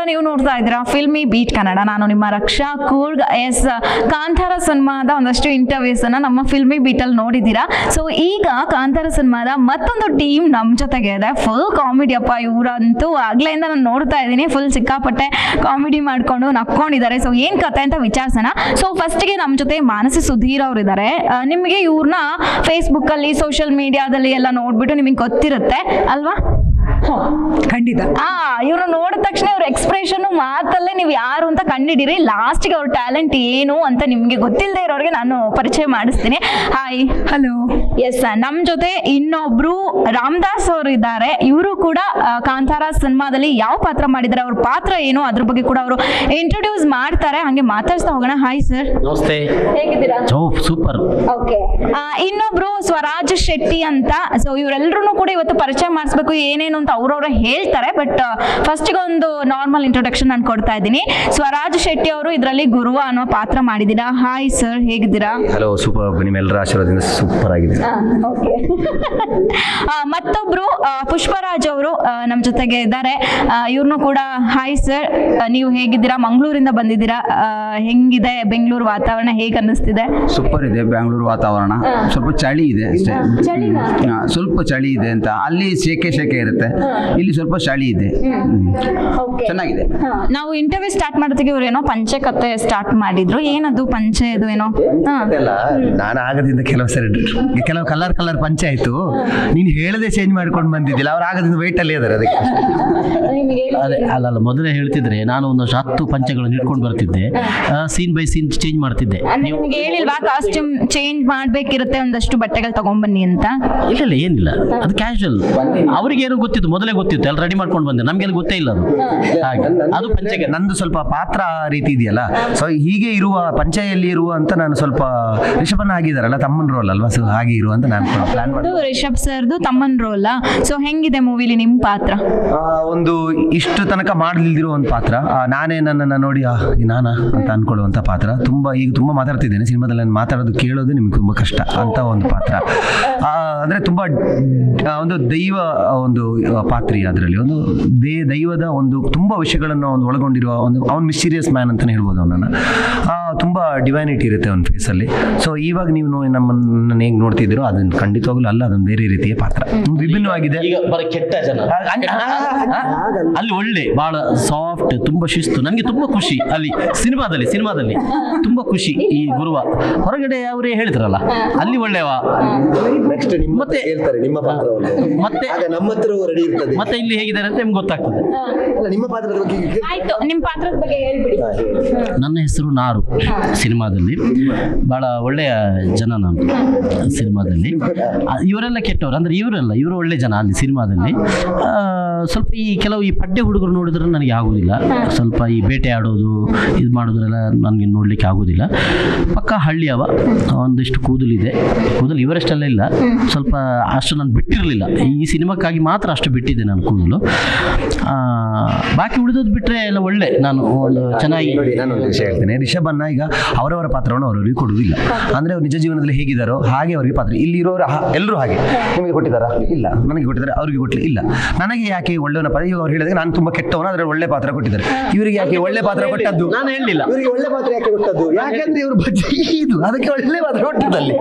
ನೀವು ನೋಡ್ತಾ ಇದ್ದೀರಾ ಫಿಲ್ಮಿ ಬೀಟ್ ಕನ್ನಡ ನಾನು ನಿಮ್ಮ ರಕ್ಷಾ ಕೂರ್ಗ್ ಎಸ್ ಕಾಂತಾರ ಸಿನಿಮಾದ ಒಂದಷ್ಟು ಇಂಟರ್ವ್ಯೂಸ್ ಅನ್ನ ನಮ್ಮ ಫಿಲ್ಮಿ ಬೀಟ್ ಅಲ್ಲಿ ನೋಡಿದ್ದೀರಾ ಸೊ ಈಗ ಕಾಂತಾರ ಸಿನಿಮಾದ ಮತ್ತೊಂದು ಟೀಮ್ ನಮ್ಮ ಜೊತೆಗೆ ಇದೆ ಫುಲ್ ಕಾಮಿಡಿ ಅಪ್ಪ ಇವರಂತೂ ಆಗ್ಲೆಯಿಂದ ನಾನು ನೋಡ್ತಾ ಇದ್ದೀನಿ ಫುಲ್ ಸಿಕ್ಕಾಪಟ್ಟೆ ಕಾಮಿಡಿ ಮಾಡ್ಕೊಂಡು ನಕ್ಕೊಂಡಿದ್ದಾರೆ ಸೊ ಏನ್ ಕತೆ ಅಂತ ವಿಚಾರಿಸೋಣ ಸೊ ಫಸ್ಟ್ಗೆ ನಮ್ಮ ಜೊತೆ ಮಾನಸಿ ಸುಧೀರ್ ಅವ್ರು ಇದ್ದಾರೆ ನಿಮಗೆ ಇವ್ರನ್ನ ಫೇಸ್ಬುಕ್ ಅಲ್ಲಿ ಸೋಷಿಯಲ್ ಮೀಡಿಯಾದಲ್ಲಿ ಎಲ್ಲ ನೋಡ್ಬಿಟ್ಟು ನಿಮಗೆ ಗೊತ್ತಿರುತ್ತೆ ಅಲ್ವಾ ಖಂಡಿತ ಆ ಇವ್ರು ನೋಡಿದ ತಕ್ಷಣ ಇವ್ರ ಎಕ್ಸ್ಪ್ರೆಷನ್ ಮಾತಲ್ಲೇ ನೀವು ಯಾರು ಅಂತ ಕಂಡಿಡಿರಿ ಲಾಸ್ಟ್ಗೆ ಅವ್ರ ಟ್ಯಾಲೆಂಟ್ ಏನು ಅಂತ ನಿಮ್ಗೆ ಗೊತ್ತಿಲ್ಲದೆ ಇರೋರಿಗೆ ನಾನು ಪರಿಚಯ ಮಾಡಿಸ್ತೀನಿ ಹಾಯ್ ಹಲೋ ಎಸ್ ನಮ್ ಜೊತೆ ಇನ್ನೊಬ್ರು ರಾಮದಾಸ್ ಅವರು ಇದ್ದಾರೆ ಇವರು ಕೂಡ ಆ, ಕಾಂತಾರ ಸಿನಿಮಾದಲ್ಲಿ ಯಾವ ಪಾತ್ರ ಮಾಡಿದ್ದಾರೆ ಅವ್ರ ಪಾತ್ರ ಏನು ಅದ್ರ ಬಗ್ಗೆ ಕೂಡ ಅವರು ಇಂಟ್ರೊಡ್ಯೂಸ್ ಮಾಡ್ತಾರೆ ಹಂಗೆ ಮಾತಾಡ್ಸ್ತಾ ಹೋಗೋಣ ಹಾಯ್ ಸರ್ ನಮಸ್ತೆ ಹೇಗಿದ್ದೀರಾ ಓ ಸೂಪರ್ ಓಕೆ ಇನ್ನೊಬ್ರು ಸ್ವರಾಜ್ ಶೆಟ್ಟಿ ಅಂತ ಸೊ ಇವರೆಲ್ಲರೂ ಕೂಡ ಇವತ್ತು ಪರಿಚಯ ಮಾಡಿಸ್ಬೇಕು ಏನೇನು ಅಂತ ಅವ್ರವ್ರ ಹೇಳ್ತಾರೆ ಬಟ್ ಫಸ್ಟಿಗೆ ಒಂದು ನಾರ್ಮಲ್ ಇಂಟ್ರೊಡಕ್ಷನ್ ನಾನು ಕೊಡ್ತಾ ಇದ್ದೀನಿ ಸ್ವರಾಜ್ ಶೆಟ್ಟಿ ಅವರು ಇದರಲ್ಲಿ ಗುರುವ ಅನ್ನೋ ಪಾತ್ರ ಮಾಡಿದ್ದೀರಾ ಹಾಯ್ ಸರ್ ಹೇಗಿದ್ದೀರಾ ಹಲೋ ಸೂಪರ್ ನಿಮ್ಮೆಲ್ಲರ ಆಶೀರ್ವಾದದಿಂದ ಸೂಪರ್ ಆಗಿದೆ ಆ, ಮತ್ತೊಬ್ರು ಆ, ಪುಷ್ಪರಾಜ್ ಅವರು ನಮ್ಮ ಜೊತೆಗೆ ಇದ್ದಾರೆ ಇವ್ರನ್ನು ಕೂಡ ಹಾಯ್ ಸರ್ ನೀವು ಹೇಗಿದ್ದೀರಾ ಮಂಗಳೂರಿಂದ ಬಂದಿದ್ದೀರಾ ಆ, ಹೆಂಗಿದೆ ಬೆಂಗಳೂರು ವಾತಾವರಣ ಹೇಗೆ ಅನ್ನಿಸ್ತಿದೆ ಸೂಪರ್ ಇದೆ ಬೆಂಗಳೂರು ವಾತಾವರಣ ಸ್ವಲ್ಪ ಚಳಿ ಇದೆ ಅಷ್ಟೇ ಹಾ, ಸ್ವಲ್ಪ ಚಳಿ ಇದೆ ಅಂತ ಅಲ್ಲಿ ಶೇಕೆ ಶೇಕೆ ಇರುತ್ತೆ ಇಲ್ಲಿ ಸ್ವಲ್ಪ ಚಳಿ ಇದೆ ಹ್ಮ್. ಚೆನ್ನಾಗಿದೆ ನಾವು ಇಂಟರ್ವ್ಯೂ ಸ್ಟಾರ್ಟ್ ಮಾಡೋದಕ್ಕೆ ಇವ್ರು ಏನೋ ಪಂಚೆ ಕತೆ ಸ್ಟಾರ್ಟ್ ಮಾಡಿದ್ರು ಏನದು ಪಂಚೆ ಇದು ಏನೋ ಹಾ. ಅದೆಲ್ಲ ನಾನು ಆಗದಿಂದ ಕೆಲವು ಸರಿ ಕೆಲವು ಕಲರ್ ಕಲರ್ ಪಂಚೆ ಆಯ್ತು ನೀನು ಹೇಳದೆ ಚೇಂಜ್ ಮಾಡ್ಕೊಂಡು ಬಂದಿದ್ದಿಲ್ಲ ಅವ್ರು ಆಗದಿಂದ ವೆಯ್ಟ್ ಅಲ್ಲಿ ಇದಾರೆ ಅದಕ್ಕೆ ಅದೇ ಅಲ್ಲಲ್ಲ ಮೊದಲೇ ಹೇಳ್ತಿದ್ರೆ ನಾನು ಒಂದಷ್ಟು ಹತ್ತು ಪಂಚಗಳನ್ನು ಇಟ್ಕೊಂಡು ಬರ್ತಿದ್ದೆ ಸೀನ್ ಬೈ ಸೀನ್ ಚೇಂಜ್ ಮಾಡ್ತಿದ್ದೆ ಅಂದ್ರೆ ನಿಮ್ಗೆ ಹೇಳಿಲ್ವಾ ಕಾಸ್ಟ್ಯೂಮ್ ಚೇಂಜ್ ಮಾಡ್ಬೇಕಿರುತ್ತೆ ಒಂದಷ್ಟು ಬಟ್ಟೆಗಳು ತಗೊಂಬನ್ನಿ ಅಂತ ಇಲ್ಲ ಇಲ್ಲ ಏನಿಲ್ಲ ಅದು ಕ್ಯಾಶುವಲ್ ಅವ್ರಿಗೆ ಏನೋ ಗೊತ್ತಿತ್ತು ಮೊದಲೇ ಗೊತ್ತಿತ್ತು ಎಲ್ಲ ರೆಡಿ ಮಾಡ್ಕೊಂಡು ಬಂದೆ ನಮ್ಗೇನು ಗೊತ್ತೇ ಇಲ್ಲ ಅದು ಹಾಗೆ ಅದು ಪಂಚೆಗೆ ನಂದು ಸ್ವಲ್ಪ ಪಾತ್ರ ರೀತಿ ಇದೆಯಲ್ಲ ಸೊ ಹೀಗೆ ಇರುವ ಪಂಚಾಯಲ್ಲಿ ಇರುವ ಅಂತ ನಾನು ಸ್ವಲ್ಪ ರಿಷಭನ ಆಗಿದಾರಲ್ಲ ತಮ್ಮನ ರೋಲ್ ಅಲ್ವಾ ಸೊ ಹಾಗೆ ಇರುವ ಅಂತ ನಾನು ಪ್ಲಾನ್ ಮಾಡಿ ಇದು ರಿಷಬ್ ಸರ್ದು ತಮ್ಮನ್ ರೋಲ್ ಸೊ ಹೆಂಗಿದೆ ಮೂವಿಲಿ ನಿಮ್ ಪಾತ್ರ ಆ, ಒಂದು ಇಷ್ಟು ತನಕ ಮಾಡಲಿಲ್ದಿರೋ ಒಂದು ಪಾತ್ರ ಆ, ನಾನೇ ನನ್ನನ್ನು ನೋಡಿ ಆ, ಈ ನಾನಾ ಅಂತ ಅನ್ಕೊಳ್ಳುವಂಥ ಪಾತ್ರ ತುಂಬ ಈಗ ತುಂಬ ಮಾತಾಡ್ತಿದ್ದೇನೆ ಸಿನಿಮಾದಲ್ಲಿ ನಾನು ಮಾತಾಡೋದು ಕೇಳೋದು ನಿಮ್ಗೆ ತುಂಬ ಕಷ್ಟ ಅಂತ ಒಂದು ಪಾತ್ರ ಆ, ಅಂದ್ರೆ ತುಂಬ ಆ, ಒಂದು ದೈವ ಒಂದು ಪಾತ್ರಿ ಅದರಲ್ಲಿ ಒಂದು ದೇ ದೈವದ ಒಂದು ತುಂಬ ವಿಷಯಗಳನ್ನು ಒಂದು ಒಳಗೊಂಡಿರುವ ಒಂದು ಅವನು ಮಿಸ್ಟೀರಿಯಸ್ ಮ್ಯಾನ್ ಅಂತಲೇ ಹೇಳ್ಬೋದು ಅವನನ್ನು ತುಂಬ ಡಿವೈನಿಟಿ ಇರುತ್ತೆ ಅವನ ಫೇಸಲ್ಲಿ ಸೊ ಇವಾಗ ನೀವು ನೋ- ನಮ್ಮನ್ನ ಹೇಗೆ ನೋಡ್ತಿದ್ದೀರೋ ಅದನ್ನು ಖಂಡಿತವಾಗ್ಲೂ ಅಲ್ಲ ಅದೊಂದು ಬೇರೆ ರೀತಿಯ ಪಾತ್ರ ವಿಭಿನ್ನವಾಗಿದೆ ಈಗ ಬರೀ ಕೆಟ್ಟ ಜನ ಅಲ್ಲಿ ಒಳ್ಳೆ ಬಹಳ ಸಾಫ್ಟ್ ತುಂಬಾ ಶಿಸ್ತು ನನಗೆ ತುಂಬಾ ಖುಷಿ ಅಲ್ಲಿ ಸಿನಿಮಾದಲ್ಲಿ ಸಿನಿಮಾದಲ್ಲಿ ತುಂಬಾ ಖುಷಿ ಈ ಗುರುವ ಹೊರಗಡೆ ಅವರೇ ಹೇಳಿದ್ರಲ್ಲ ಅಲ್ಲಿ ಒಳ್ಳೆವ ನೆಕ್ಸ್ಟ್ ನಿಮ್ಮ ಮತ್ತೆ- ಹೇಳ್ತಾರೆ ನಿಮ್ಮ ಪಾತ್ರವನ್ನು ಮತ್ತೆ ಆಗ ನಮ್ಮ ಹತ್ರ ರೆಡಿ ಇರ್ತದೆ ಮತ್ತೆ ಇಲ್ಲಿ ಹೇಗಿದ್ದಾರೆ ಅಂತ ನಿಮ್ಗೆ ಗೊತ್ತಾಗ್ತದೆ ಅಲ್ಲ ನಿಮ್ಮ ಪಾತ್ರದ ಬಗ್ಗೆ ಈಗ ಕೇಳಿ- ಆಯ್ತು ನಿಮ್ ಪಾತ್ರದ ಬಗ್ಗೆ ಹೇಳ್ಬಿಡಿ ಹಾ, ಹೇಳಿ. ನನ್ನ ಹೆಸರು ನಾರು ಸಿನಿಮಾದಲ್ಲಿ ಬಹಳ ಒಳ್ಳೆಯ ಜನ ನಾನು ಸಿನಿಮಾದಲ್ಲಿ ಆ, ಇವರೆಲ್ಲ ಕೆಟ್ಟವರು ಅಂದ್ರೆ ಇವರೆಲ್ಲ ಇವರು ಒಳ್ಳೆ ಜನ ಅಲ್ಲಿ ಸಿನಿಮಾದಲ್ಲಿ ಆ, ಸ್ವಲ್ಪ ಈ ಕೆಲವು ಈ ಪಡ್ಡೆ ಹುಡುಗರು ನೋಡಿದ್ರೆ ನನಗೆ ಆಗೋದಿಲ್ಲ ಸ್ವಲ್ಪ ಈ ಬೇಟೆ ಆಡೋದು ಇದು ಮಾಡೋದ್ರೆಲ್ಲ ನನಗೆ ನೋಡ್ಲಿಕ್ಕೆ ಆಗೋದಿಲ್ಲ ಪಕ್ಕ ಹಳ್ಳಿಯವ ಒಂದಿಷ್ಟು ಕೂದಲಿದೆ ಕೂದಲು ಇವರಷ್ಟೆಲ್ಲ ಇಲ್ಲ ಸ್ವಲ್ಪ ಅಷ್ಟು ನಾನು ಬಿಟ್ಟಿರಲಿಲ್ಲ ಈ ಸಿನಿಮಾಕ್ಕಾಗಿ ಮಾತ್ರ ಅಷ್ಟು ಬಿಟ್ಟಿದ್ದೆ ನಾನು ಕೂದಲು ಆ, ಬಾಕಿ ಉಳಿದದ್ದು ಬಿಟ್ಟರೆ ಎಲ್ಲ ಒಳ್ಳೆ ನಾನು ಒಂದು ಚೆನ್ನಾಗಿ ನೋಡಿ ನಾನು ಒಂದು ವಿಷಯ ಹೇಳ್ತೇನೆ ರಿಷಬನ್ನ ಈಗ ಅವರವರ ಪಾತ್ರವನ್ನು ಅವರವರಿಗೆ ಕೊಡುವುದಿಲ್ಲ ಅಂದ್ರೆ ಅವ್ರು ನಿಜ ಜೀವನದಲ್ಲಿ ಹೇಗಿದ್ದಾರೋ ಹಾಗೆ ಅವರಿಗೆ ಪಾತ್ರ ಇಲ್ಲಿ ಇರೋರು ಎಲ್ಲರೂ ಹಾಗೆ ನಿಮಗೆ ಕೊಟ್ಟಿದ್ದಾರಾ ಇಲ್ಲ ನನಗೆ ಕೊಟ್ಟಿದ್ದಾರೆ ಅವರಿಗೆ ಕೊಟ್ಟಲಿ ಇಲ್ಲ ನನಗೆ ಯಾಕೆ ಒಳ್ಳೆಯವನ ಪಾತ್ರ ಈಗ ಅವ್ರು ಹೇಳಿದಾಗ ನಾನು ತುಂಬಾ ಕೆಟ್ಟವನ ಆದ್ರೆ ಒಳ್ಳೆ ಪಾತ್ರ ಕೊಟ್ಟಿದ್ದಾರೆ ಇವರಿಗೆ ಯಾಕೆ ಒಳ್ಳೆ ಪಾತ್ರ ಕೊಟ್ಟದ್ದು ನಾನು ಹೇಳಲಿಲ್ಲ ಇವರಿಗೆ ಒಳ್ಳೆ ಪಾತ್ರ ಯಾಕೆ ಕೊಟ್ಟದ್ದು ಯಾಕಂದ್ರೆ ಇವರು ಬಜ್ಜಿ ಇದು ಅದಕ್ಕೆ ಒಳ್ಳೆ ಪಾತ್ರ ಕೊಟ್ಟದಲ್ಲಿ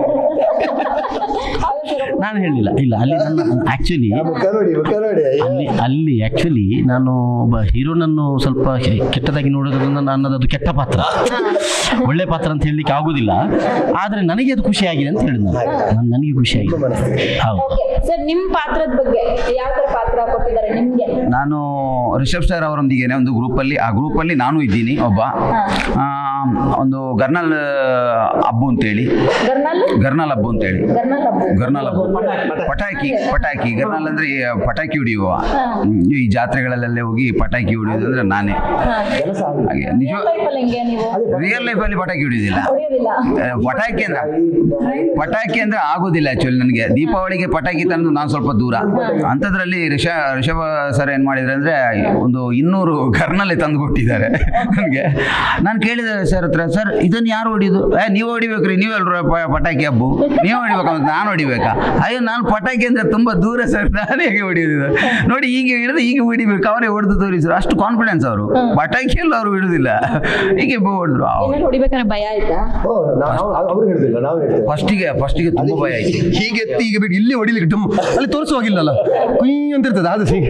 ನಾನು ಹೇಳಲಿಲ್ಲ ಇಲ್ಲ ಅಲ್ಲಿ ನನ್ನ ಆಕ್ಚುಲಿ ಆ ಮುಖ ನೋಡಿ ಮುಖ ನೋಡಿ ಅಯ್ಯೋ. ಅಲ್ಲಿ ಅಲ್ಲಿ ಆಕ್ಚುಲಿ ನಾನು ಒಬ್ಬ ಹೀರೋನನ್ನು ಸ್ವಲ್ಪ ಕೆ- ಕೆಟ್ಟದಾಗಿ ನೋಡೋದ್ರಿಂದ ನನ್ನದು ಅದು ಕೆಟ್ಟ ಪಾತ್ರ ಒಳ್ಳೆ ಪಾತ್ರ ಅಂತ ಹೇಳಲಿಕ್ಕೆ ಆಗುದಿಲ್ಲ ಆದ್ರೆ ನನಗೆ ಅದು ಖುಷಿ ಆಗಿದೆ ಅಂತ ಹೇಳಿದ್ ನಾನು ನಾನು- ನನಗೆ ಖುಷಿ ಆಗಿದೆ ಹೌದು ಸರ್ ನಿಮ್ ಪಾತ್ರದ ಬಗ್ಗೆ ಯಾವ ತರ ಪಾತ್ರ ಕೊಟ್ಟಿದ್ದಾರೆ ನಿಮ್ಗೆ ನಾನು ರಿಷಬ್ ಸರ್ ಅವರೊಂದಿಗೆ ಒಂದು ಗ್ರೂಪಲ್ಲಿ ಆ ಗ್ರೂಪಲ್ಲಿ ನಾನು ಇದ್ದೀನಿ ಒಬ್ಬ ಆ, ಒಂದು ಗರ್ನಲ್ ಅಬ್ಬು ಅಂತೇಳಿ ಗರ್ನಲ್ ಗರ್ನಲ್ ಅಬ್ಬು ಅಂತೇಳಿ ಗರ್ನಲ್ ಹಬ್ಬ ಗರ್ನಲ್ ಅಬ್ಬು ಪಟಾಕಿ ಪಟಾಕಿ ಗರ್ನಲ್ ಅಂದ್ರೆ ಈ ಪಟಾಕಿ ಹೊಡಿಯುವ ಹ್ಮ್, ಈ ಜಾತ್ರೆಗಳಲ್ಲೆಲ್ಲ ಹೋಗಿ ಪಟಾಕಿ ಹೊಡಿಯೋದು ಅಂದ್ರೆ ನಾನೇ ಹಾಗೆ ನಿಜ ಲೈಫಲ್ಲಿ ಹೆಂಗೆ ನೀವು ರಿಯಲ್ ಲೈಫಲ್ಲಿ ಪಟಾಕಿ ಹೊಡಿಯೋದಿಲ್ಲ ಹೊಡೆಯೋದಿಲ್ಲ ಆ, ಪಟಾಕಿ ಅಂದ್ರೆ ಪಟಾಕಿ ಅಂದ್ರೆ ಆಗೋದಿಲ್ಲ ಆಕ್ಚುಲಿ ನನಗೆ ದೀಪಾವಳಿಗೆ ಪಟಾಕಿ ತಂದು ನಾನು ಸ್ವಲ್ಪ ದೂರ ಅಂಥದ್ರಲ್ಲಿ ರಿಷ ರಿಷಭ ಸರ್ ಏನು ಮಾಡಿದ್ರೆ ಅಂದ್ರೆ ಒಂದು ಇನ್ನೂರು ಕರ್ನಲ್ಲಿ ತಂದು ಕೊಟ್ಟಿದ್ದಾರೆ ನನಗೆ ನಾನು ಕೇಳಿದೆ ಸರ್ ಸರ್ ಹತ್ರ ಸರ್ ಇದನ್ನ ಯಾರು ಹೊಡಿಯೋದು ಏ ನೀವು ಹೊಡಿಬೇಕ್ರಿ ನೀವೆಲ್ರು ಪ- ಪಟಾಕಿ ಹಬ್ಬು ನೀವು ಹೊಡಿಬೇಕಂತ ನಾನು ಹೊಡಿಬೇಕಾ ಅಯ್ಯೋ ನಾನು ಪಟಾಕಿ ಅಂದ್ರೆ ತುಂಬಾ ದೂರ ಸರ್ ನಾನು ಹೇಗೆ ಹೊಡಿಯೋದು ಇದು? ನೋಡಿ ಹೀಗೆ ಹಿಡಿದು ಹೀಗೆ ಹೊಡಿಬೇಕು ಅವರೇ ಹೊಡೆದು ತೋರಿಸಿದ್ರು ಅಷ್ಟು ಕಾನ್ಫಿಡೆನ್ಸ್ ಅವರು ಪಟಾಕಿ ಎಲ್ಲ ಅವರು ಹಿಡಿದಿಲ್ಲ ಹೀಗೆ ಹೊಡೆದ್ರು ಹೊಡಿಬೇಕಾದ್ರೆ ಭಯ ಆಯ್ತಾ ಓ, ನಾವು- ನಾವು- ಅವ್ರು ಹೇಳಿದಿಲ್ಲ ನಾವು ಹೇಳ್ತೇವೆ ಫಸ್ಟಿಗೆ ಫಸ್ಟಿಗೆ ತುಂಬಾ ಭಯ ಆಯ್ತು ಹೀಗೆ ಎತ್ತಿ ಹೀಗೆ ಬಿಟ್ಟು ಇಲ್ಲಿ ಹೊಡಿಲಿಕ್ಕೆ ಡುಮ್ ಅಲ್ಲಿ ತೋರಿಸುವಾಗಿಲ್ಲಲ್ಲ ಕುಯ್ ಅಂತ ಇರ್ತದೆ ಅದು ಹೀಗೆ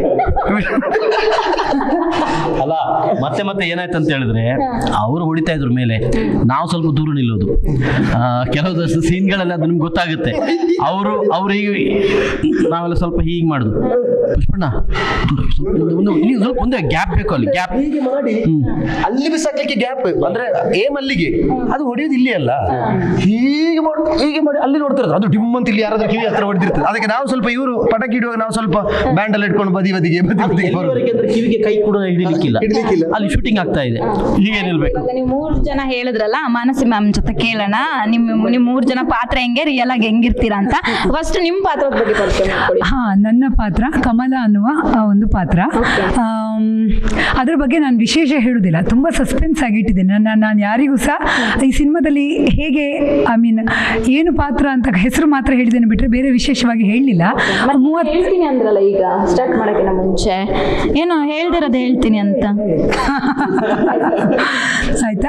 ಅಲ್ಲ ಮತ್ತೆ ಮತ್ತೆ ಏನಾಯ್ತು ಅಂತ ಹೇಳಿದ್ರೆ ಅವರು ಹೊಡಿತಾ ಇದ್ರು ಮೇಲೆ ನಾವು ಸ್ವಲ್ಪ ದೂರ ನಿಲ್ಲೋದು ಆ, ಕೆಲವೊಂದಷ್ಟು ಸೀನ್ಗಳಲ್ಲಿ ಅದು ನಿಮ್ಗೆ ಗೊತ್ತಾಗುತ್ತೆ ಅವರು ಅವ್ರು ಹೀಗೆ ನಾವೆಲ್ಲ ಸ್ವಲ್ಪ ಹೀಗೆ ಮಾಡುದು ಪುಷ್ಪಣ್ಣ ದೂರ ಸ್ವಲ್ಪ ಒಂದು- ಒಂದು ಇಲ್ಲಿ ಸ್ವಲ್ಪ ಒಂದೇ ಗ್ಯಾಪ್ ಬೇಕು ಅಲ್ಲಿ ಗ್ಯಾಪ್ ಹೀಗೆ ಮಾಡಿ ಅಲ್ಲಿ ಬಿಸಾಕ್ಲಿಕ್ಕೆ ಗ್ಯಾಪ್ ಅಂದ್ರೆ ಏಮ್ ಅಲ್ಲಿಗೆ ಅದು ಹೊಡೆಯೋದು ಇಲ್ಲಿ ಅಲ್ಲ ಹೀಗೆ ಮಾಡಿ ಹೀಗೆ ಮಾಡಿ ಅಲ್ಲಿ ನೋಡ್ತಿರೋದು ಅದು ಡಿಮ್ ಅಂತ ಇಲ್ಲಿ ಯಾರಾದ್ರೂ ಕಿವಿ ಹತ್ರ ಹೊಡೆದಿರ್ತದೆ ಅದಕ್ಕೆ ನಾವು ಸ್ವಲ್ಪ ಇವರು ಪಟಾಕಿ ಇಡುವಾಗ ನಾವು ಸ್ವಲ್ಪ ಬ್ಯಾಂಡಲ್ ಇಟ್ಕೊಂಡು ಬದಿ ಬದಿಗೆ ಬದಿ ಬದಿಗೆ ಬರೋದು. ಎಲ್ಲಿವರೆಗೆ ಅಂದ್ರೆ ಕಿವಿಗೆ ಕೈ ಕೂಡ ಹಿಡಿಲಿಕ್ಕಿಲ್ಲ ಹಿಡಿಲಿಕ್ಕಿಲ್ಲ. ಅಲ್ಲಿ ಶೂಟಿಂಗ್ ಆಗ್ತಾ ಇದೆ ಹೀಗೆ ನಿಲ್ಬೇಕು ಇವಾಗ ನೀವು ಮೂರು ಜನ ಹೇಳಿದ್ರಲ್ಲ ಮಾನಸಿ ಮ್ಯಾಮ್ ಜೊತೆ ಕೇಳೋಣ ನಿಮ್ ನಿಮ್ ಮೂರು ಜನ ಪಾತ್ರ ಹೆಂಗೆ ರಿಯಲ್ ಆಗಿ ಹೆಂಗಿರ್ತೀರಾ ಅಂತ ಫಸ್ಟ್ ನಿಮ್ ಪಾತ್ರದ ಬಗ್ಗೆ ಪರಿಚಯ ಮಾಡ್ಕೊಡಿ ಹಾ ನನ್ನ ಪಾತ್ರ ಕಮಲ ಅನ್ನುವ ಆ ಒಂದು ಪಾತ್ರ ಆಮ್, ಅದ್ರ ಬಗ್ಗೆ ನಾನು ವಿಶೇಷ ಹೇಳುವುದಿಲ್ಲ ತುಂಬ ಸಸ್ಪೆನ್ಸ್ ಆಗಿಟ್ಟಿದ್ದೇನೆ ನನ್ನ ನಾನು ಯಾರಿಗೂ ಸಹ ಈ ಸಿನಿಮಾದಲ್ಲಿ ಹೇಗೆ ಐ ಮೀನ್ ಏನು ಪಾತ್ರ ಅಂತ ಹೆಸರು ಮಾತ್ರ ಹೇಳಿದ್ದೇನೆ ಬಿಟ್ಟರೆ ಬೇರೆ ವಿಶೇಷವಾಗಿ ಹೇಳಲಿಲ್ಲ ಮೂವತ್ತು ಹೇಳ್ತೀನಿ ಅಂದ್ರಲ್ಲ ಈಗ ಸ್ಟಾರ್ಟ್ ಮಾಡಕ್ಕಿಂತ ಮುಂಚೆ ಏನೋ ಹೇಳ್ದಿರೋದು ಹೇಳ್ತೀನಿ ಅಂತ ಆಯಿತಾ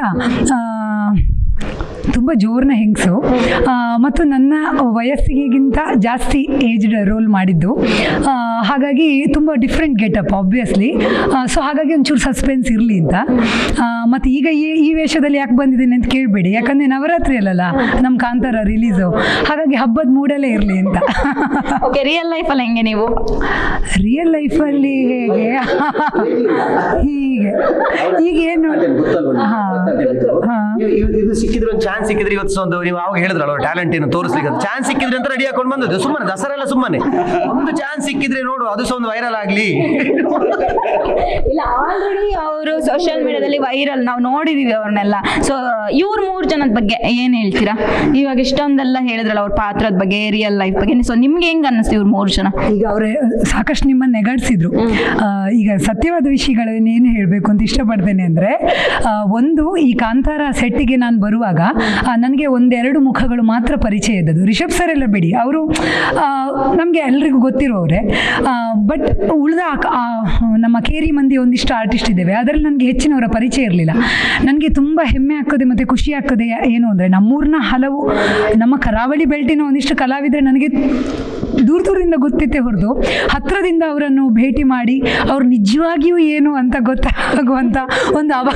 ತುಂಬ ಜೋರ್ನ ಹೆಂಗಸು ಮತ್ತು ನನ್ನ ವಯಸ್ಸಿಗಿಂತ ಜಾಸ್ತಿ ಏಜ್ಡ್ ರೋಲ್ ಮಾಡಿದ್ದು ಆ, ಹಾಗಾಗಿ ತುಂಬ ಡಿಫ್ರೆಂಟ್ ಗೆಟಪ್ ಆಬ್ವಿಯಸ್ಲಿ ಸೊ ಹಾಗಾಗಿ ಒಂಚೂರು ಸಸ್ಪೆನ್ಸ್ ಇರಲಿ ಅಂತ ಮತ್ತು ಈಗ ಈ ಈ ವೇಷದಲ್ಲಿ ಯಾಕೆ ಬಂದಿದ್ದೀನಿ ಅಂತ ಕೇಳಬೇಡಿ ಯಾಕಂದರೆ ನವರಾತ್ರಿ ಅಲ್ಲಲ್ಲ ನಮ್ಮ ಕಾಂತಾರ ರಿಲೀಸು ಹಾಗಾಗಿ ಹಬ್ಬದ ಮೂಡಲ್ಲೇ ಇರಲಿ ಅಂತ ಓಕೆ ರಿಯಲ್ ಲೈಫಲ್ಲಿ ಹೆಂಗೆ ನೀವು ರಿಯಲ್ ಲೈಫಲ್ಲಿ ಹೇಗೆ ಹೀಗೆ ಈಗ ಏನು ಹಾಂ ಹಾಂ ಇವ್- ಇವ್- ಇದು ಸಿಕ್ಕಿದ್ರೆ ಒಂದು ಚಾನ್ಸ್ ಸಿಕ್ಕಿದ್ರೆ ಇವತ್ತು ಒಂದು ನೀವು ಅವಾಗ ಹೇಳಿದ್ರಲ್ಲ ಟ್ಯಾಲೆಂಟ್ ಏನು ತೋರಿಸ್ಲಿಕ್ಕೆ ಚಾನ್ಸ್ ಸಿಕ್ಕಿದ್ರೆ ಅಂತ ರೆಡಿ ಹಾಕೊಂಡು ಬಂದದ್ದು ಸುಮ್ಮನೆ ದಸರಾ ಎಲ್ಲ ಸುಮ್ಮನೆ ಒಂದು ಚಾನ್ಸ್ ಸಿಕ್ಕಿದ್ರೆ ನೋಡು ಅದು ಸಹ ಒಂದು ವೈರಲ್ ಆಗ್ಲಿ ಇಲ್ಲ ಆಲ್ರೆಡಿ ಅವರು ಸೋಷಿಯಲ್ ಮೀಡಿಯಾದಲ್ಲಿ ವೈರಲ್ ನಾವು ನೋಡಿದೀವಿ ಅವ್ರನ್ನೆಲ್ಲ ಸೊ ಇವ್ರ ಮೂರು ಜನದ ಬಗ್ಗೆ ಏನ್ ಹೇಳ್ತೀರಾ ಇವಾಗ ಇಷ್ಟೊಂದೆಲ್ಲ ಹೇಳಿದ್ರಲ್ಲ ಅವ್ರ ಪಾತ್ರದ ಬಗ್ಗೆ ರಿಯಲ್ ಲೈಫ್ ಬಗ್ಗೆ ಸೊ ನಿಮ್ಗೆ ಹೆಂಗ್ ಅನ್ನಿಸ್ತು ಇವ್ರ ಮೂರು ಜನ ಈಗ ಅವರೇ ಸಾಕಷ್ಟು ನಿಮ್ಮನ್ನು ನೆಗಡ್ಸಿದ್ರು ಆ, ಈಗ ಸತ್ಯವಾದ ವಿಷಯಗಳನ್ನೇನು ಹೇಳಬೇಕು ಅಂತ ಇಷ್ಟಪಡ್ತೇನೆ ಅಂದರೆ ಒಂದು ಈ ಕಾಂತಾರ ಸೆಟ್ಟಿಗೆ ನಾನು ಬರುವಾಗ ನನಗೆ ಒಂದೆರಡು ಮುಖಗಳು ಮಾತ್ರ ಪರಿಚಯ ಇದ್ದದ್ದು ರಿಷಬ್ ಸರ್ ಎಲ್ಲ ಬಿಡಿ ಅವರು ನಮಗೆ ಎಲ್ರಿಗೂ ಗೊತ್ತಿರೋರೆ ಬಟ್ ಉಳಿದ ನಮ್ಮ ಕೇರಿ ಮಂದಿ ಒಂದಿಷ್ಟು ಆರ್ಟಿಸ್ಟ್ ಇದ್ದೇವೆ ಅದರಲ್ಲಿ ನನಗೆ ಹೆಚ್ಚಿನವರ ಪರಿಚಯ ಇರಲಿಲ್ಲ ನನಗೆ ತುಂಬ ಹೆಮ್ಮೆ ಆಗ್ತದೆ ಮತ್ತು ಖುಷಿ ಆಗ್ತದೆ ಏನು ಅಂದರೆ ನಮ್ಮೂರಿನ ಹಲವು ನಮ್ಮ ಕರಾವಳಿ ಬೆಲ್ಟಿನ ಒಂದಿಷ್ಟು ಕಲಾವಿದರೆ ನನಗೆ ದೂರ ದೂರದಿಂದ ಗೊತ್ತಿತ್ತೆ ಹೊರತು ಹತ್ರದಿಂದ ಅವರನ್ನು ಭೇಟಿ ಮಾಡಿ ಅವ್ರು ನಿಜವಾಗಿಯೂ ಏನು ಅಂತ ಗೊತ್ತಾಗುವಂಥ ಒಂದು ಅವ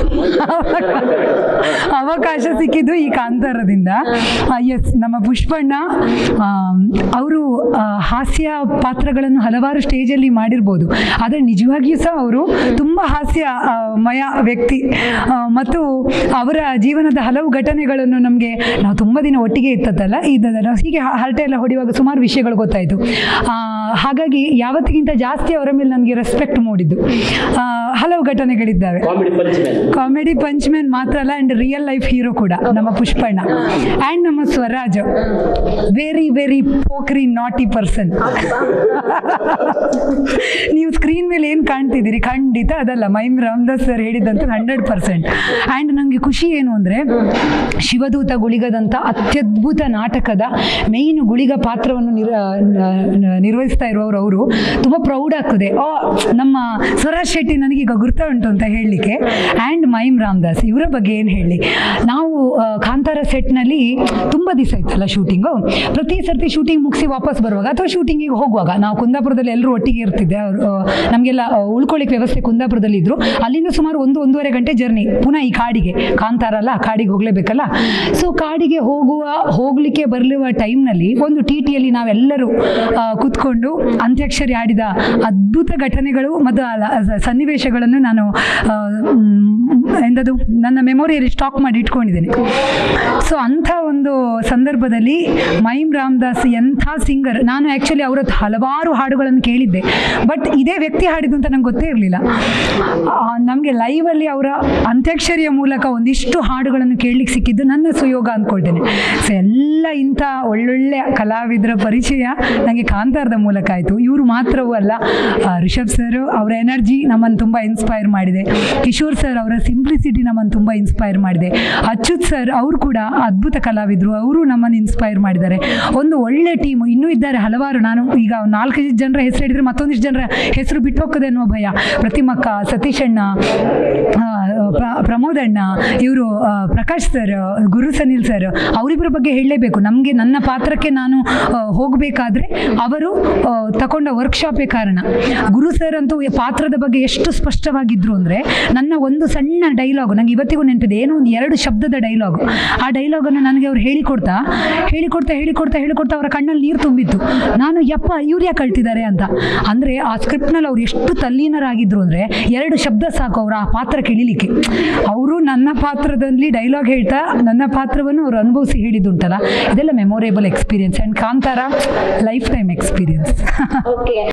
ಅವಕಾಶ ಸಿಕ್ಕಿದ್ದು ಈ ಕಾಂತಾರದಿಂದ ಎಸ್ ನಮ್ಮ ಪುಷ್ಪಣ್ಣ ಅವರು ಹಾಸ್ಯ ಪಾತ್ರಗಳನ್ನು ಹಲವಾರು ಸ್ಟೇಜಲ್ಲಿ ಮಾಡಿರ್ಬೋದು ಆದರೆ ನಿಜವಾಗಿಯೂ ಸಹ ಅವರು ತುಂಬ ಹಾಸ್ಯ ಆ, ಮಯ ವ್ಯಕ್ತಿ ಆ, ಮತ್ತು ಅವರ ಜೀವನದ ಹಲವು ಘಟನೆಗಳನ್ನು ನಮಗೆ ನಾವು ತುಂಬ ದಿನ ಒಟ್ಟಿಗೆ ಇತ್ತದಲ್ಲ ಇದಲ್ಲ ಹೀಗೆ ಹ- ಹರಟೆ ಎಲ್ಲ ಹೊಡೆಯುವಾಗ ಸುಮಾರು ವಿಷಯಗಳು ಗೊತ್ತಾಯಿತು ಆ, ಹಾಗಾಗಿ ಯಾವತ್ತಿಗಿಂತ ಜಾಸ್ತಿ ಅವರ ಮೇಲೆ ನನಗೆ ರೆಸ್ಪೆಕ್ಟ್ ಮೂಡಿದ್ದು ಆ, ಹಲವು ಘಟನೆಗಳಿದ್ದಾವೆ ಕಾಮಿಡಿ ಪಂಚ್ಮ್ಯಾನ್ ಮಾತ್ರ ಅಲ್ಲ ಆ್ಯಂಡ್ ರಿಯಲ್ ಲೈಫ್ ಹೀರೋ ಕೂಡ ನಮ್ಮ ಪುಷ್ಪಣ್ಣ ಆ್ಯಂಡ್ ನಮ್ಮ ಸ್ವರಾಜ್ ವೆರಿ ವೆರಿ ಪೋಕ್ರಿ ನಾಟಿ ಪರ್ಸನ್ ನೀವು ಸ್ಕ್ರೀನ್ ಮೇಲೆ ಏನು ಕಾಣ್ತಿದ್ದೀರಿ ಖಂಡಿತ ಅದಲ್ಲ ಮೈಮ್ ರಾಮದಾಸ್ ಸರ್ ಹೇಳಿದಂತ ಹಂಡ್ರೆಡ್ ಪರ್ಸೆಂಟ್ ಆ್ಯಂಡ್ ನನಗೆ ಖುಷಿ ಏನು ಅಂದರೆ ಶಿವದೂತ ಗುಳಿಗದಂಥ ಅತ್ಯದ್ಭುತ ನಾಟಕದ ಮೇಯ್ನ್ ಗುಳಿಗ ಪಾತ್ರವನ್ನು ನಿರ್ ನ- ನ- ನಿರ್ವಹಿಸ್ತಾ ಇರುವವರು ಅವರು ತುಂಬ ಪ್ರೌಡ್ ಆಗ್ತದೆ ಓ ನಮ್ಮ ಸ್ವರಾಜ್ ಶೆಟ್ಟಿ ನನಗೀಗ ಗುರ್ತ ಉಂಟು ಅಂತ ಹೇಳಲಿಕ್ಕೆ ಆ್ಯಂಡ್ ಮೈಮ್ ರಾಮದಾಸ್ ಇವರ ಬಗ್ಗೆ ಏನು ಹೇಳಿ ನಾವು ಆ, ಕಾಂತಾರ ಸೆಟ್ನಲ್ಲಿ ತುಂಬ ದಿವಸ ಇತ್ತಲ್ಲ ಶೂಟಿಂಗು ಪ್ರತಿ ಸರ್ತಿ ಶೂಟಿಂಗ್ ಮುಗಿಸಿ ವಾಪಸ್ ಬರುವಾಗ ಅಥವಾ ಶೂಟಿಂಗಿಗೆ ಹೋಗುವಾಗ ನಾವು ಕುಂದಾಪುರದಲ್ಲಿ ಎಲ್ಲರೂ ಒಟ್ಟಿಗೆ ಇರ್ತಿದ್ದೆ ಅವರು ನಮಗೆಲ್ಲ ಉಳ್ಕೊಳ್ಳಿಕ್ಕೆ ವ್ಯವಸ್ಥೆ ಕುಂದಾಪುರದಲ್ಲಿ ಇದ್ರು ಅಲ್ಲಿಂದ ಸುಮಾರು ಒಂದು ಒಂದೂವರೆ ಗಂಟೆ ಜರ್ನಿ ಪುನಃ ಈ ಕಾಡಿಗೆ ಕಾಂತಾರ ಅಲ್ಲ ಕಾಡಿಗೆ ಹೋಗಲೇಬೇಕಲ್ಲ ಸೊ ಕಾಡಿಗೆ ಹೋಗುವ ಹೋಗಲಿಕ್ಕೆ ಬರಲಿರುವ ಟೈಮ್ನಲ್ಲಿ ಒಂದು ಟಿ ಟಿಯಲ್ಲಿ ನಾವೆಲ್ಲರೂ ಆ, ಕೂತ್ಕೊಂಡು ಅಂತ್ಯಾಕ್ಷರಿ ಆಡಿದ ಅದ್ಭುತ ಘಟನೆಗಳು ಮತ್ತು ಆ ಲ- ಸ- ಸನ್ನಿವೇಶಗಳನ್ನು ನಾನು ಆ, ಮ್, ಎಂದದು ನನ್ನ ಮೆಮೊರಿಯಲ್ಲಿ ಸ್ಟಾಕ್ ಮಾಡಿ ಇಟ್ಕೊಂಡಿದ್ದೇನೆ ಸೊ ಅಂಥ ಒಂದು ಸಂದರ್ಭದಲ್ಲಿ ಮೈಮ್ ರಾಮದಾಸ್ ಎಂಥ ಸಿಂಗರ್ ನಾನು ಆ್ಯಕ್ಚುಲಿ ಅವರ ಹಲವಾರು ಹಾಡುಗಳನ್ನು ಕೇಳಿದ್ದೆ ಬಟ್ ಇದೇ ವ್ಯಕ್ತಿ ಹಾಡಿದ್ದು ಅಂತ ನಂಗೆ ಗೊತ್ತೇ ಇರಲಿಲ್ಲ ನಮಗೆ ಲೈವಲ್ಲಿ ಅವರ ಅಂತ್ಯಾಕ್ಷರಿಯ ಮೂಲಕ ಒಂದಿಷ್ಟು ಹಾಡುಗಳನ್ನು ಕೇಳಲಿಕ್ಕೆ ಸಿಕ್ಕಿದ್ದು ನನ್ನ ಸುಯೋಗ ಅಂದ್ಕೊಳ್ತೇನೆ ಸೊ ಎಲ್ಲ ಇಂಥ ಒಳ್ಳೊಳ್ಳೆ ಕಲಾವಿದರ ಪರಿಚಯ ನನಗೆ ಕಾಂತಾರದ ಮೂಲಕ ಆಯಿತು ಇವರು ಮಾತ್ರವೂ ಅಲ್ಲ ಆ, ರಿಷಬ್ ಸರ್ ಅವರ ಎನರ್ಜಿ ನಮ್ಮನ್ನು ತುಂಬ ಇನ್ಸ್ಪೈರ್ ಮಾಡಿದೆ ಕಿಶೋರ್ ಸರ್ ಅವರ ಸಿಂಪ ಸಿಂಪ್ಲಿಸಿಟಿ ನಮ್ಮನ್ನು ತುಂಬ ಇನ್ಸ್ಪೈರ್ ಮಾಡಿದೆ ಅಚ್ಯುತ್ ಸರ್ ಅವರು ಕೂಡ ಅದ್ಭುತ ಕಲಾವಿದರು ಅವರು ನಮ್ಮನ್ನು ಇನ್ಸ್ಪೈರ್ ಮಾಡಿದ್ದಾರೆ ಒಂದು ಒಳ್ಳೆ ಟೀಮು ಇನ್ನೂ ಇದ್ದಾರೆ ಹಲವಾರು ನಾನು ಈಗ ನಾಲ್ಕೈದು ಜನರ ಹೆಸರು ಹೇಳಿದರೆ ಮತ್ತೊಂದಿಷ್ಟು ಜನರ ಹೆಸರು ಬಿಟ್ಟು ಹೋಗ್ತದೆ ಅನ್ನೋ ಭಯ ಪ್ರತಿಮಕ್ಕ ಸತೀಶ್ ಅಣ್ಣ ಆ, ಪ್ರ- ಪ್ರಮೋದ್ ಅಣ್ಣ ಇವರು ಪ್ರಕಾಶ್ ಸರ್ ಗುರು ಸನಿಲ್ ಸರ್ ಅವರಿಬ್ಬರ ಬಗ್ಗೆ ಹೇಳಲೇಬೇಕು ನಮಗೆ ನನ್ನ ಪಾತ್ರಕ್ಕೆ ನಾನು ಆ, ಹೋಗಬೇಕಾದ್ರೆ ಅವರು ಆ, ತಗೊಂಡ ವರ್ಕ್ಶಾಪೇ ಕಾರಣ ಗುರು ಸರ್ ಅಂತೂ ಈ ಪಾತ್ರದ ಬಗ್ಗೆ ಎಷ್ಟು ಸ್ಪಷ್ಟವಾಗಿದ್ರು ಅಂದರೆ ನನ್ನ ಒಂದು ಸಣ್ಣ ಡೈಲಾಗ್ ನಂಗೆ ಇವತ್ತಿಗೂ ನೆನಪಿದೆ ಏನೋ ಒಂದು ಎರಡು ಶಬ್ದದ ಡೈಲಾಗ್ ಆ ಡೈಲಾಗನ್ನು ನನಗೆ ಅವ್ರು ಹೇಳಿಕೊಡ್ತಾ ಹೇಳಿಕೊಡ್ತಾ ಹೇಳಿಕೊಡ್ತಾ ಹೇಳಿಕೊಡ್ತಾ ಅವರ ಕಣ್ಣಲ್ಲಿ ನೀರು ತುಂಬಿತ್ತು ನಾನು ಯಪ್ಪ ಇವ್ರು ಯಾಕೆ ಕಳ್ತಿದ್ದಾರೆ ಅಂತ ಅಂದರೆ ಆ ಸ್ಕ್ರಿಪ್ಟ್ನಲ್ಲಿ ಅವ್ರು ಎಷ್ಟು ತಲ್ಲೀನರಾಗಿದ್ರು ಅಂದರೆ ಎರಡು ಶಬ್ದ ಸಾಕು ಅವರ ಆ ಪಾತ್ರ ಕೇಳಿಲಿಕ್ಕೆ ಅವರು ನನ್ನ ಪಾತ್ರದಲ್ಲಿ ಡೈಲಾಗ್ ಹೇಳ್ತಾ ನನ್ನ ಪಾತ್ರವನ್ನು ಅವರು ಅನುಭವಿಸಿ ಹೇಳಿದ್ದುಂಟಲ್ಲ ಇದೆಲ್ಲ memorable experience and Kantara lifetime experience okay